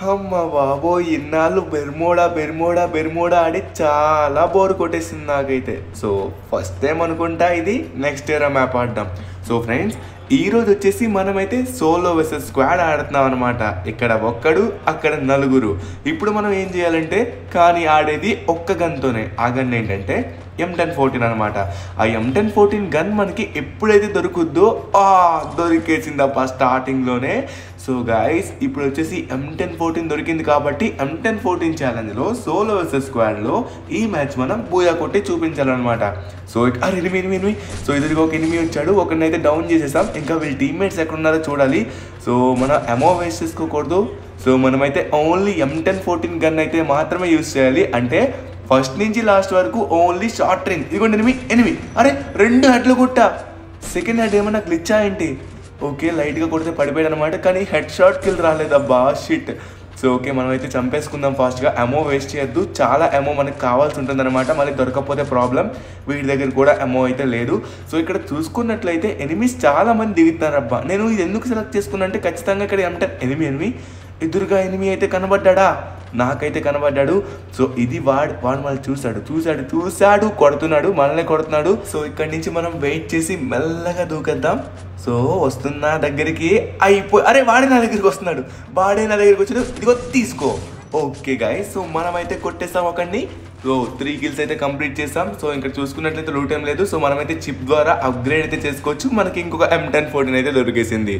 అమ్మ బాబోయ్ ఇన్నాళ్ళు బెర్మోడా బెర్మోడా బెర్మోడా ఆడి చాలా బోర్ కొట్టేసింది నాకైతే సో ఫస్ట్ టైం అనుకుంటా ఇది నెక్స్ట్ ఇయర్ మ్యాప్ ఆడడం సో ఫ్రెండ్స్ ఈ రోజు వచ్చేసి మనమైతే సోలో వెసెస్ స్క్వాడ్ ఆడుతున్నాం అనమాట ఇక్కడ ఒక్కడు అక్కడ నలుగురు ఇప్పుడు మనం ఏం చేయాలంటే కానీ ఆడేది ఒక్క గన్తోనే ఆ గన్ ఏంటంటే ఎం టెన్ ఫోర్టీన్ అనమాట ఆ ఎం టెన్ ఫోర్టీన్ గన్ మనకి ఎప్పుడైతే దొరుకుద్దో ఆ దొరికేసిందప్ప స్టార్టింగ్లోనే సో గాయస్ ఇప్పుడు వచ్చేసి ఎం టెన్ ఫోర్టీన్ దొరికింది కాబట్టి ఎం టెన్ ఫోర్టీన్ ఛాలెంజ్లో సోలో వర్సెస్ స్క్వాడ్లో ఈ మ్యాచ్ మనం బూయా కొట్టి చూపించాలన్నమాట సో ఇక- అరే ఎనిమి ఎనిమి ఎనిమి సో ఎదురుగా ఒక ఎనిమి వచ్చాడు ఒకరినైతే డౌన్ చేసేసాం ఇంకా వీళ్ళ టీమ్మేట్స్ ఎక్కడ ఉన్నారో చూడాలి సో మనం ఎమో వేస్ట్ చేసుకోకూడదు సో మనమైతే only M ten fourteen gun అయితే మాత్రమే యూస్ చేయాలి అంటే ఫస్ట్ నుంచి లాస్ట్ వరకు ఓన్లీ షార్ట్ రేంజ్ ఇదిగోండి ఎనిమి ఎనిమి అరే రెండు హెడ్లు కొట్టా సెకండ్ హెడ్ ఏమన్నా గ్లిచ్చా ఏంటి ఓకే లైట్గా కొడితే పడిపోయాడు అనమాట కానీ హెడ్ షాట్ కిల్ రాలేదబ్బా షిట్ సో ఓకే మనం అయితే చంపేసుకుందాం ఫాస్ట్గా అమో వేస్ట్ చేయొద్దు చాలా అమో మనకి కావాల్సి ఉంటుంది అనమాట మళ్ళీ దొరకకపోతే ప్రాబ్లం వీటి దగ్గర కూడా అమో అయితే లేదు సో ఇక్కడ చూసుకున్నట్లయితే ఎనిమిస్ చాలా మంది దిగుతున్నారబ్బా నేను ఇది ఎందుకు సెలెక్ట్ చేసుకున్నా అంటే ఖచ్చితంగా ఇక్కడ ఏమంటే ఎనిమి ఎనిమి ఎదురుగా ఎనిమి అయితే కనబడ్డా నాకైతే కనబడ్డాడు సో ఇది వాడు వాడు మళ్ళీ చూశాడు చూశాడు చూశాడు కొడుతున్నాడు మనల్ని కొడుతున్నాడు సో ఇక్కడి నుంచి మనం వెయిట్ చేసి మెల్లగా దూకేద్దాం సో వస్తున్నా దగ్గరికి అయిపోయి అరే వాడే నా దగ్గరికి వస్తున్నాడు వాడే నా దగ్గరికి వచ్చాడు ఇదిగో తీసుకో ఓకే గాయ్ సో మనమైతే కొట్టేస్తాం ఒకడిని సో త్రీ కిల్స్ అయితే కంప్లీట్ చేస్తాం సో ఇంకా చూసుకున్నట్లయితే లూట్ ఏం లేదు సో మనమైతే చిప్ ద్వారా అప్గ్రేడ్ అయితే చేసుకోవచ్చు మనకి ఇంకొక ఎం టెన్ ఫోర్టీన్ అయితే దొరికేసింది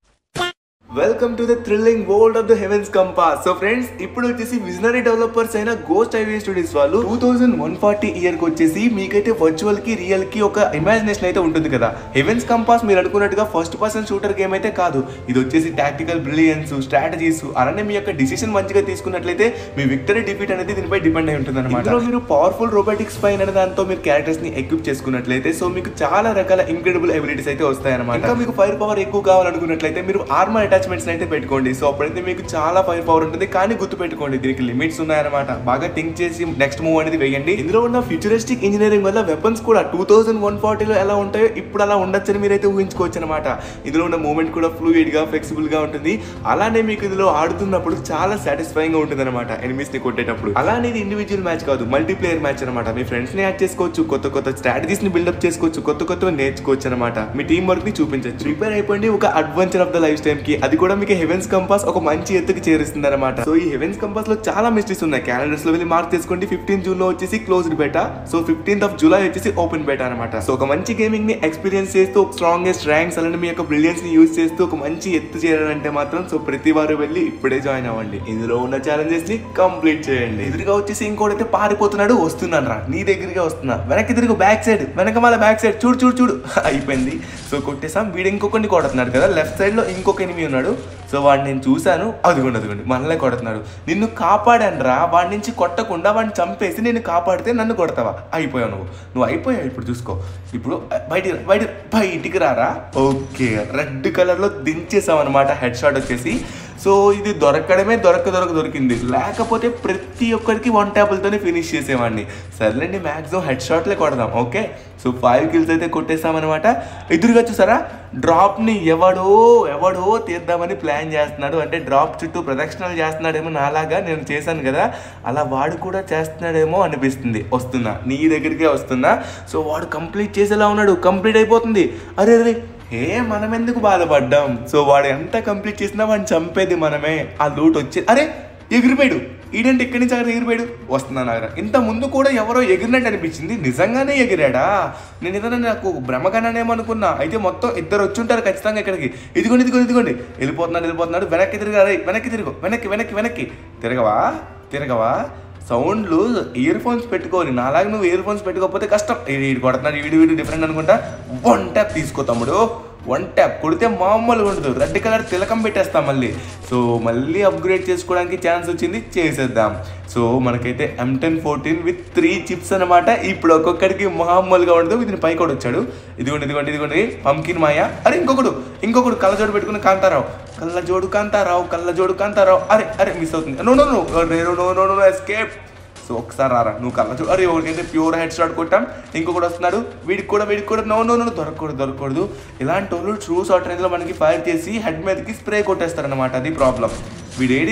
welcome to the thrilling world of the heavens compass so friends ఇప్పుడు వచ్చేసి విజనరీ డెవలపర్స్ అయిన గోస్ట్ ఐవీ స్టూడియోస్ వాళ్ళు two thousand one forty year కి వచ్చేసి మీకైతే వర్చువల్ కి రియల్ కి ఒక ఇమాజినేషన్ అయితే ఉంటుంది కదా హెవెన్స్ కంపాస్ మీరు అనుకున్నట్టుగా ఫస్ట్ పర్సన్ షూటర్ గేమ్ అయితే కాదు ఇది వచ్చేసి టాక్టికల్ బ్రిలియన్స్ స్ట్రాటజీస్ అలానే మీ యొక్క డిసిషన్ మంచిగా తీసుకున్నట్లయితే మీ విక్టరీ డిఫీట్ అనేది దీనిపై డిపెండ్ అయి ఉంటుంది అనమాట మీరు పవర్ఫుల్ రోబోటిక్స్ పైన దాంతో మీరు క్యారెక్టర్స్ ని ఎక్విప్ చేసుకున్నట్లయితే సో మీకు చాలా రకాల ఇంక్రెడిబుల్ ఎబిలిటీస్ అయితే వస్తాయి అనమాట ఇంకా మీకు ఫైర్ పవర్ ఎక్కువ కావాలనుకున్నట్లయితే మీరు ఆర్మర్ అటాచ్మెంట్స్ అయితే పెట్టుకోండి సో అప్పుడైతే మీకు చాలా ఫైర్ పవర్ ఉంటుంది కానీ గుర్తు పెట్టుకోండి దీనికి లిమిట్స్ ఉన్నాయన్నమాట బాగా థింక్ చేసి నెక్స్ట్ మూవ్ అనేది వేయండి ఇందులో ఉన్న ఫ్యూచరిస్టిక్ ఇంజనీరింగ్ వల్ల వెపన్స్ కూడా టూ థౌసండ్ వన్ ఫార్టీలో ఎలా ఉంటాయో ఇప్పుడు అలా ఉండొచ్చని మీరైతే ఊహించుకోవచ్చు అనమాట ఇందులో ఉన్న మూమెంట్ కూడా ఫ్లూయిడ్ గా ఫ్లెక్సిబుల్ గా ఉంటుంది అలానే మీకు ఇందులో ఆడుతున్నప్పుడు చాలా సాటిస్ఫైయింగ్ గా ఉంటుంది అనమాట ఎనిమిస్ ని కొట్టేటప్పుడు అలానే ఇది ఇండివిజువల్ మ్యాచ్ కాదు మల్టీప్లేయర్ మ్యాచ్ అనమాట మీ ఫ్రెండ్స్ ని యాడ్ చేసుకోవచ్చు కొత్త కొత్త స్ట్రాటజీస్ ని బిల్డప్ చేసుకోవచ్చు కొత్త కొత్త నేర్చుకోవచ్చు అనమాట మీ టీం వర్క్ ని చూపించవచ్చు ప్రిపేర్ అయిపోయింది ఒక adventure of the life time కి అది కూడా మీకు హెవెన్స్ కంపాస్ ఒక మంచి ఎత్తుకి చేరుస్తుంది అనమాట సో ఈ హెవెన్స్ కంపాస్ లో చాలా మిస్టరీస్ ఉన్నాయి క్యాలెండర్స్ లో వెళ్ళి మార్క్ చేసుకోండి ఫిఫ్టీన్ జూన్ లో వచ్చేసి closed beta so fifteenth of July వచ్చేసి ఓపెన్ బెటా అనమాట సో ఒక మంచి గేమింగ్ ని ఎక్స్పీరియన్స్ చేస్తూ ఒక స్ట్రాంగెస్ట్ ర్యాంక్స్ అలానే మీ యొక్క బ్రిలియన్స్ ని యూజ్ చేస్తూ ఒక మంచి ఎత్తు చేయాలంటే మాత్రం సో ప్రతి వారు వెళ్ళి ఇప్పుడే జాయిన్ అవ్వండి ఇందులో ఉన్న ఛాలెంజెస్ ని కంప్లీట్ చేయండి ఎదురుగా వచ్చేసి ఇంకోటైతే పారిపోతున్నాడు వస్తున్నాను రా నీ దగ్గరికి వస్తున్నా వెనక్కి తిరుగు బ్యాక్ సైడ్ వెనక మళ్ళీ బ్యాక్ సైడ్ చూడు చూడు చూడు అయిపోయింది సో కొట్టేసాం వీడు ఇంకొకరిని కొడుతున్నాడు కదా లెఫ్ట్ సైడ్ లో ఇంకొక ఎనిమి ఉన్నాడు సో వాడిని నేను చూశాను అదిగోండి అదిగోండి మనలే కొడుతున్నాడు నిన్ను కాపాడాను రా వాడి నుంచి కొట్టకుండా వాడిని చంపేసి నేను కాపాడితే నన్ను కొడతావా అయిపోయావు నువ్వు నువ్వు అయిపోయావు ఇప్పుడు చూసుకో ఇప్పుడు బయటికి రా, బయట బయటికి రారా ఓకే రెడ్ కలర్లో దించేసాం అనమాట హెడ్ షాట్ వచ్చేసి సో ఇది దొరకడమే దొరక దొరక దొరికింది లేకపోతే ప్రతి ఒక్కరికి వన్ ట్యాపులతోనే ఫినిష్ చేసేవాడిని సర్లేండి మ్యాక్సిమం హెడ్ షాట్లే కొడదాం ఓకే సో ఫైవ్ కిల్స్ అయితే కొట్టేస్తామన్నమాట ఎదురుగా చూసారా డ్రాప్ని ఎవడో ఎవడో తీద్దామని ప్లాన్ చేస్తున్నాడు అంటే డ్రాప్ చుట్టూ ప్రదక్షిణలు చేస్తున్నాడేమో నాలాగా నేను చేశాను కదా అలా వాడు కూడా చేస్తున్నాడేమో అనిపిస్తుంది వస్తున్నా నీ దగ్గరికే వస్తున్నా సో వాడు కంప్లీట్ చేసేలా ఉన్నాడు కంప్లీట్ అయిపోతుంది అరే అరే ఏ మనం ఎందుకు బాధపడ్డాం సో వాడు ఎంత కంప్లీట్ చేసినా వాడిని చంపేది మనమే ఆ లూట్ వచ్చి అరే ఎగిరిపోయాడు ఈడేంటి ఇక్కడి నుంచి అక్కడ ఎగిరిపోయాడు వస్తున్నాను అక్కడ ఇంత ముందు కూడా ఎవరో ఎగిరినట్టు అనిపించింది నిజంగానే ఎగిరాడా నేను ఏదైనా నాకు భ్రమగానేమో అనుకున్నా అయితే మొత్తం ఇద్దరు వచ్చి ఉంటారు ఖచ్చితంగా ఇక్కడికి ఇదిగోండి ఇదిగోండి ఇదిగోండి వెళ్ళిపోతున్నాడు వెళ్ళిపోతున్నాడు వెనక్కి తిరిగారు వెనక్కి తిరుగు వెనక్కి వెనక్కి వెనక్కి తిరగవా తిరగవా సౌండ్లు ఇయర్ ఫోన్స్ పెట్టుకోని నాలాగా నువ్వు ఇయర్ ఫోన్స్ పెట్టుకోకపోతే కష్టం ఇది వీడు కొడుతున్నాడు వీడు వీడు డిఫరెంట్ అనుకుంటా వన్ ట్యాప్ తీసుకో తమ్ముడు వన్ ట్యాప్ కొడితే మామూలుగా ఉండదు రెడ్ కలర్ తిలకం పెట్టేస్తాం మళ్ళీ సో మళ్ళీ అప్గ్రేడ్ చేసుకోవడానికి ఛాన్స్ వచ్చింది చేసేద్దాం సో మనకైతే M ten fourteen with three chips అనమాట ఇప్పుడు ఒక్కొక్కడికి మామూలుగా ఉండదు ఇది పైకి కూడా వచ్చాడు ఇదిగోండి ఇదిగోండి ఇదిగోండి పంకిన్ మాయ అరే ఇంకొకడు ఇంకొకడు కళ్ళజోడు పెట్టుకుని కాంతారావు కళ్ళజోడు కాంతారావు కళ్ళజోడు కాంతారావు అరే అరే మిస్ అవుతుంది no no no no no no escape so ఒకసారి రారా నువ్వు కళ్ళ చూ అరే ఎవరికైతే ప్యూర్ హెడ్ షాట్ కొట్టాం ఇంకొకటి వస్తున్నాడు వీడికి కూడా వీడికి కూడా నో నో నో దొరకకూడదు దొరకకూడదు ఇలాంటి వాళ్ళు ట్రూ షార్ట్ రేంజ్లో మనకి ఫైర్ చేసి హెడ్ మీదకి స్ప్రే కొట్టేస్తారనమాట అది ప్రాబ్లం వీడేడి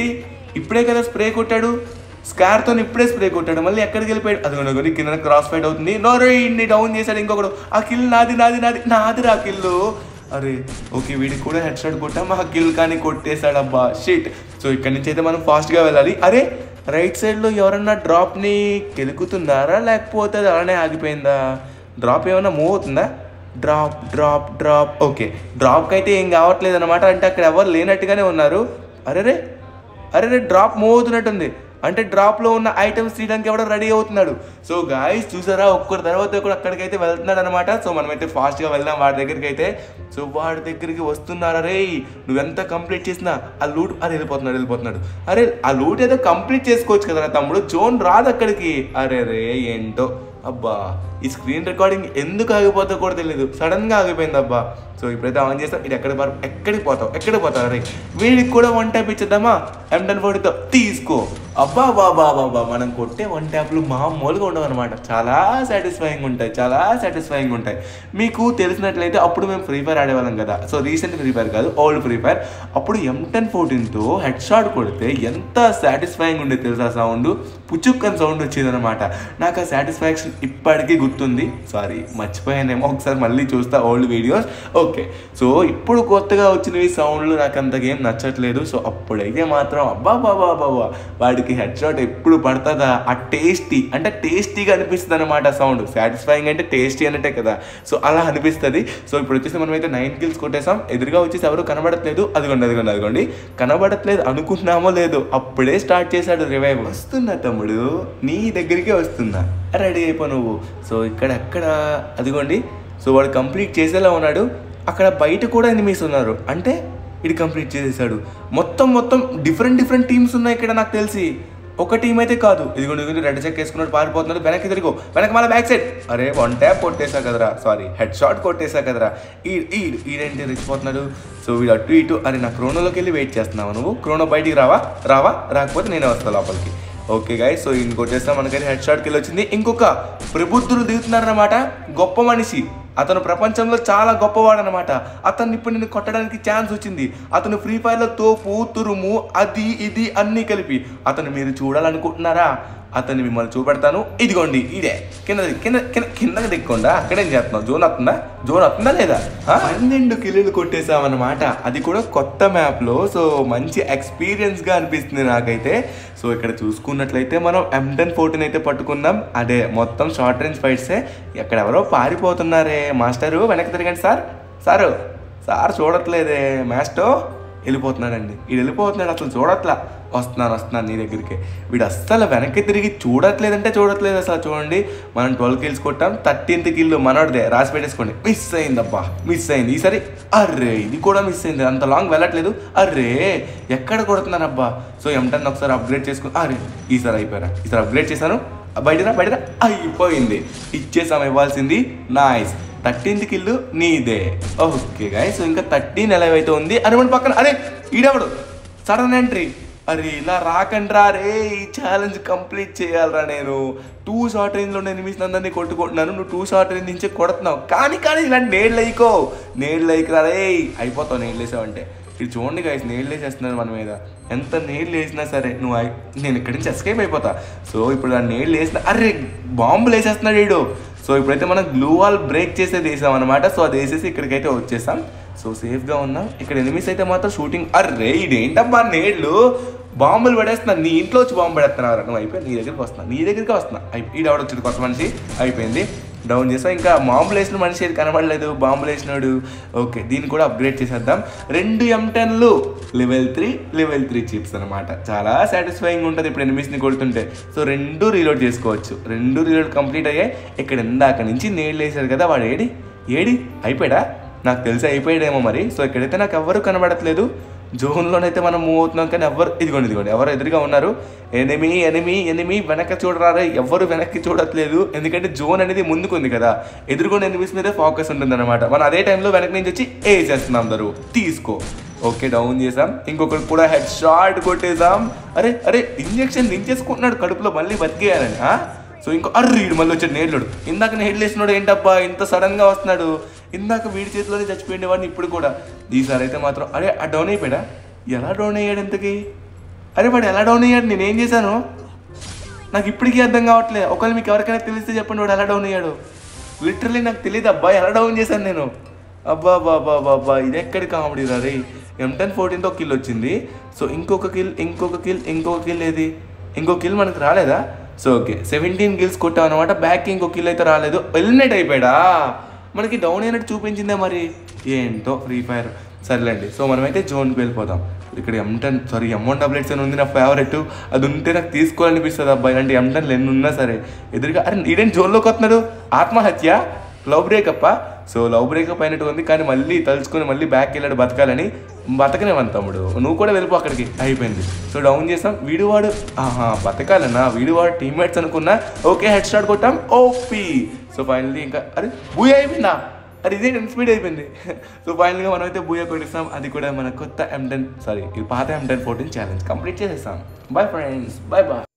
ఇప్పుడే కదా స్ప్రే కొట్టాడు స్కార్తో ఇప్పుడే స్ప్రే కొట్టాడు మళ్ళీ ఎక్కడికి వెళ్ళిపోయాడు అది కొన్ని కింద క్రాస్ ఫైట్ అవుతుంది నోరో ఇన్ని డౌన్ చేశాడు ఇంకొకడు ఆ కిల్ నాది నాది నాది నాది రా కిల్లు అరే ఓకే వీడికి కూడా హెడ్ షాట్ కొట్టాం ఆ కిల్ కానీ కొట్టేశాడు అబ్బా షిట్ సో ఇక్కడ నుంచి అయితే మనం ఫాస్ట్గా వెళ్ళాలి అరే రైట్ సైడ్లో ఎవరన్నా డ్రాప్ని కెలుకుతున్నారా లేకపోతే అది అలానే ఆగిపోయిందా డ్రాప్ ఏమైనా మూవ్ అవుతుందా డ్రాప్ డ్రాప్ డ్రాప్ ఓకే డ్రాప్కి అయితే ఏం కావట్లేదు అనమాట అంటే అక్కడ ఎవరు లేనట్టుగానే ఉన్నారు అరే రే అరే రే డ్రాప్ మూవ్ అవుతున్నట్టుంది అంటే డ్రాప్లో ఉన్న ఐటమ్స్ తీయడానికి ఎవడో రెడీ అవుతున్నాడు సో గాయస్ చూసారా ఒక్కరి తర్వాత ఒకరు అక్కడికైతే వెళ్తున్నాడు అనమాట సో మనమైతే ఫాస్ట్గా వెళ్దాం వాడి దగ్గరికి అయితే సో వాడి దగ్గరికి వస్తున్నారా రే నువ్వెంత కంప్లీట్ చేసినా ఆ లూట్ అరే వెళ్ళిపోతున్నాడు వెళ్ళిపోతున్నాడు అరే ఆ లూట్ ఏదో కంప్లీట్ చేసుకోవచ్చు కదరా తమ్ముడు జోన్ రాదు అక్కడికి అరే రే ఏంటో అబ్బా ఈ స్క్రీన్ రికార్డింగ్ ఎందుకు ఆగిపోతా కూడా తెలియదు సడన్ గా ఆగిపోయింది అబ్బా సో ఇప్పుడైతే ఆన్ చేస్తాం ఇది ఎక్కడ పర్ ఎక్కడికి పోతావు ఎక్కడికి పోతావు అరే వీడికి కూడా వన్ ట్యాప్ ఇచ్చేద్దామా ఎం టెన్ ఫోర్టీతో తీసుకో అబ్బా బాబా బాబా మనం కొట్టే వన్ ట్యాప్లు మామూలుగా ఉండవు అనమాట చాలా సాటిస్ఫైయింగ్ ఉంటాయి చాలా సాటిస్ఫైయింగ్ ఉంటాయి మీకు తెలిసినట్లయితే అప్పుడు మేము ఫ్రీ ఫైర్ ఆడేవాళ్ళం కదా సో రీసెంట్ ఫ్రీ ఫైర్ కాదు ఓల్డ్ ఫ్రీ ఫైర్ అప్పుడు ఎం టెన్ ఫోర్టీన్తో హెడ్ షాట్ కొడితే ఎంత సాటిస్ఫైయింగ్ ఉండేది తెలుసా సౌండ్ పుచ్చుక్కని సౌండ్ వచ్చేది అనమాట నాకు ఆ సాటిస్ఫాక్షన్ ఇప్పటికీ గుర్తుంది సారీ మర్చిపోయానేమో ఒకసారి మళ్ళీ చూస్తా ఓల్డ్ వీడియోస్ ఓకే సో ఇప్పుడు కొత్తగా వచ్చినవి సౌండ్లు నాకు అంతగా ఏం నచ్చట్లేదు సో అప్పుడైతే మాత్రం అబ్బా బాబా బాబా వాడికి హెడ్ షాట్ ఎప్పుడు పడుతుందా ఆ టేస్టీ అంటే టేస్టీగా అనిపిస్తుంది అనమాట సౌండ్ సాటిస్ఫైయింగ్ అంటే టేస్టీ అన్నట్టే కదా సో అలా అనిపిస్తుంది సో ఇప్పుడు వచ్చేసి మనమైతే నైన్ కిల్స్ కొట్టేసాం ఎదురుగా వచ్చేసి ఎవరు కనబడట్లేదు అదిగోండి అదిగోండి అదిగోండి కనబడట్లేదు అనుకుంటున్నామో లేదు అప్పుడే స్టార్ట్ చేశాడు రివైవ్ వస్తున్నా తమ్ముడు నీ దగ్గరికే వస్తున్నా రెడీ అయిపో నువ్వు సో ఇక్కడ ఎక్కడ అదిగోండి సో వాడు కంప్లీట్ చేసేలా ఉన్నాడు అక్కడ బయట కూడా ఎనిమిస్ ఉన్నారు అంటే ఇది కంప్లీట్ చేసేసాడు మొత్తం మొత్తం డిఫరెంట్ డిఫరెంట్ టీమ్స్ ఉన్నాయి ఇక్కడ నాకు తెలిసి ఒక టీం అయితే కాదు ఇదిగోండి ఇదిగోండి రెడ్ చెక్ వేసుకున్నాడు పారిపోతున్నాడు వెనక్కి తిరిగో వెనక మళ్ళీ బ్యాక్ సైడ్ అరే వన్ ట్యాప్ కొట్టేసా కదరా సారీ హెడ్ షాట్ కొట్టేసా కదరా ఈ ఈ ఈడేంటి రెచ్చిపోతున్నాడు సో వీడు అటు ఇటు అరే నా క్రోనోలోకి వెళ్ళి వెయిట్ చేస్తున్నావు నువ్వు క్రోనో బయటికి రావా రావా రాకపోతే నేనే వస్తాను లోపలికి ఓకే గాయ సో ఈయన కొట్టేస్తాం మనకైతే హెడ్ షాట్కి వెళ్ళి వచ్చింది ఇంకొక ప్రబుద్ధులు దిగుతున్నారన్నమాట గొప్ప మనిషి అతను ప్రపంచంలో చాలా గొప్పవాడు అనమాట అతన్ని ఇప్పుడు నేను కొట్టడానికి ఛాన్స్ వచ్చింది అతను ఫ్రీ ఫైర్లో తోపు తురుము అది ఇది అన్నీ కలిపి అతను మీరు చూడాలనుకుంటున్నారా అతన్ని మిమ్మల్ని చూపెడతాను ఇదిగోండి ఇదే కింద కింద కింద కిందకి దిక్కుండా అక్కడేం చేస్తున్నావు జోన్ వస్తుందా జోన్ వస్తుందా లేదా ఆ? పన్నెండు కిల్లులు కొట్టేసామన్నమాట అది కూడా కొత్త మ్యాప్లో సో మంచి ఎక్స్పీరియన్స్గా అనిపిస్తుంది నాకైతే సో ఇక్కడ చూసుకున్నట్లయితే మనం ఎం టెన్ ఫోర్టీన్ అయితే పట్టుకున్నాం అదే మొత్తం షార్ట్ రేంజ్ ఫైట్సే ఎక్కడ ఎవరో పారిపోతున్నారే మాస్టరు వెనక్కి తిరగండి సార్ సారు సార్ చూడట్లేదే మాస్టో వెళ్ళిపోతున్నాడండి వీడు వెళ్ళిపోతున్నాడు అసలు చూడట్లా వస్తున్నాను వస్తున్నాను నీ దగ్గరికి వీడు అస్సలు వెనక్కి తిరిగి చూడట్లేదంటే చూడట్లేదు అసలు చూడండి మనం ట్వెల్వ్ కిల్స్ కొట్టాం థర్టీన్త్ కిల్ మనోడిదే రాసి పెట్టేసుకోండి మిస్ అయిందబ్బా మిస్ అయింది ఈసారి అర్రే ఇది కూడా మిస్ అయింది అంత లాంగ్ వెళ్ళట్లేదు అర్రే ఎక్కడ కొడుతున్నానబ్బా సో ఎంటన్ ఒకసారి అప్గ్రేడ్ చేసుకుని అరే ఈసారి అయిపోయారా ఈసారి అప్గ్రేడ్ చేశాను బయటరా బయటరా అయిపోయింది ఇచ్చేసాం ఇవ్వాల్సింది నైస్ థర్టీన్త్ కిల్లు నీదే ఓకే గాయ సో ఇంకా థర్టీన్ ఎలా అయితే ఉంది అని మన పక్కన అరే ఈడెవడు సడన్ ఎంట్రీ అరే ఇలా రాకండ్రా రే ఈ ఛాలెంజ్ కంప్లీట్ చేయాలరా నేను టూ షార్ట్ రేంజ్లో నేను మిస్ అందరినీ కొట్టుకుంటున్నాను నువ్వు టూ షార్ట్ రేంజ్ నుంచే కొడుతున్నావు కానీ కానీ ఇలాంటి నేడు లైకో నేడు లైక్ రా రే అయిపోతావు నేడు లేసావంటే ఇది చూడండి గైస్ నీళ్ళు వేసేస్తున్నారు మన మీద ఎంత నీళ్ళు వేసినా సరే నువ్వు అయి- నేను ఇక్కడి నుంచి ఎస్కేప్ అయిపోతా సో ఇప్పుడు ఆ నీళ్ళు వేసిన అరే బాంబులు వేసేస్తున్నాడు వీడు సో ఇప్పుడైతే మనం గ్లూ వాల్ బ్రేక్ చేసేది వేసాం అనమాట సో అది వేసేసి ఇక్కడికైతే వచ్చేసాం సో సేఫ్గా ఉన్నాం ఇక్కడ ఎనిమిస్ అయితే మాత్రం షూటింగ్ అర్రే ఇదేంటబ్బా నీళ్ళు బాంబులు పడేస్తున్నా నీ ఇంట్లో వచ్చి బాంబు పడేస్తున్నారు నువ్వు అయిపోయి నీ దగ్గరికి వస్తున్నా నీ దగ్గరికి వస్తున్నా ఈడ ఎవడ వచ్చింది కొత్త మనిషి అయిపోయింది డౌన్ చేసాం ఇంకా బాంబులు వేసిన మనిషి ఏది కనబడలేదు బాంబులు వేసినాడు ఓకే దీన్ని కూడా అప్గ్రేడ్ చేసేద్దాం రెండు ఎం టెన్లు level three level three chips అనమాట చాలా సాటిస్ఫైయింగ్ ఉంటుంది ఇప్పుడు ఎనిమిస్ని కొడుతుంటే సో రెండు రీలోడ్ చేసుకోవచ్చు రెండు రీలోడ్ కంప్లీట్ అయ్యాయి ఇక్కడ ఇందాక నుంచి నీళ్ళు వేసారు కదా వాడు ఏడి ఏడి అయిపోయాడా నాకు తెలిసి అయిపోయాడేమో మరి సో ఇక్కడైతే నాకు ఎవ్వరు కనబడట్లేదు జోన్లోనైతే మనం మూవ్ అవుతున్నాం కానీ ఎవరు ఇదిగోండి ఇదిగోండి ఎవరు ఎదురుగా ఉన్నారు ఎనిమి ఎనిమి ఎనిమి వెనక్కి చూడరారే ఎవరు వెనక్కి చూడట్లేదు ఎందుకంటే జోన్ అనేది ముందుకుంది కదా ఎదురుగొండ ఎనిమిస్ మీదే ఫోకస్ ఉంటుంది అనమాట మనం అదే టైంలో వెనక నుంచి వచ్చి వేసేస్తున్నాం అందరూ తీసుకో ఓకే డౌన్ చేసాం ఇంకొకటి కూడా హెడ్ షాట్ కొట్టేసాం అరే అరే ఇంజెక్షన్ దించేసుకుంటున్నాడు కడుపులో మళ్ళీ బతికేయాలని ఆ? సో ఇంకో అర్రీ వీడు మళ్ళీ వచ్చాడు నేర్లుడు ఇందాక నేర్లు వేసినాడు ఏంటబ్బా ఇంత సడన్ గా వస్తున్నాడు ఇందాక వీడి చేతిలోనే చచ్చిపోయిన వాడిని ఇప్పుడు కూడా ఈసారి అయితే మాత్రం అరే ఆ డౌన్ అయిపోయాడా ఎలా డౌన్ అయ్యాడు ఇంతకి అరే వాడు ఎలా డౌన్ అయ్యాడు నేనేం చేశాను నాకు ఇప్పటికీ అర్థం కావట్లేదు ఒకవేళ మీకు ఎవరికైనా తెలిస్తే చెప్పండి వాడు ఎలా డౌన్ అయ్యాడు లిటరలీ నాకు తెలియదు అబ్బా ఎలా డౌన్ చేశాను నేను అబ్బా బాబా బాబా ఇది ఎక్కడి కామెడీ రా రే ఎం టెన్ ఫోర్టీన్తో ఒక కిల్ వచ్చింది సో ఇంకొక కిల్ ఇంకొక కిల్ ఇంకొక కిల్ ఏది ఇంకో కిల్ మనకు రాలేదా సో ఓకే సెవెంటీన్ కిల్స్ కొట్టాం అనమాట బ్యాక్ ఇంకో కిల్ అయితే రాలేదు ఎలిమినేట్ అయిపోయాడా మనకి డౌన్ అయినట్టు చూపించిందే మరి ఏంటో ఫ్రీ ఫైర్ సర్లేండి సో మనమైతే జోన్కి వెళ్ళిపోదాం ఇక్కడ M ten sorry M one doublets అని ఉంది నా ఫేవరెట్ అది ఉంటే నాకు తీసుకోవాలనిపిస్తుంది అబ్బాయి అంటే ఎం టెన్ ఎన్ని ఉన్నా సరే ఎదురుగా అరే ఈడేం జోన్లోకి వస్తున్నాడు ఆత్మహత్య love breakup so love breakup అయినట్టు ఉంది కానీ మళ్ళీ తలుచుకొని మళ్ళీ బ్యాక్ వెళ్ళాడు బతకాలని బతకనేవని తమ్ముడు నువ్వు కూడా వెళ్ళిపో అక్కడికి అయిపోయింది సో డౌన్ చేసాం వీడివాడు ఆహా బతకాలన్నా వీడివాడు టీమ్మేట్స్ అనుకున్నా ఓకే హెడ్ స్టార్ట్ కొట్టాం ఓపీ సో ఫైనల్లీ ఇంకా అరే బూయ్ అయిపోయిందా అది ఇదే స్పీడ్ అయిపోయింది సో ఫైనల్గా మనం అయితే బూయా కొట్టిస్తాం అది కూడా మన కొత్త ఎం టెన్ సారీ ఇది పాత M ten fourteen challenge complete చేసేస్తాం బాయ్ ఫ్రెండ్స్ బాయ్ బాయ్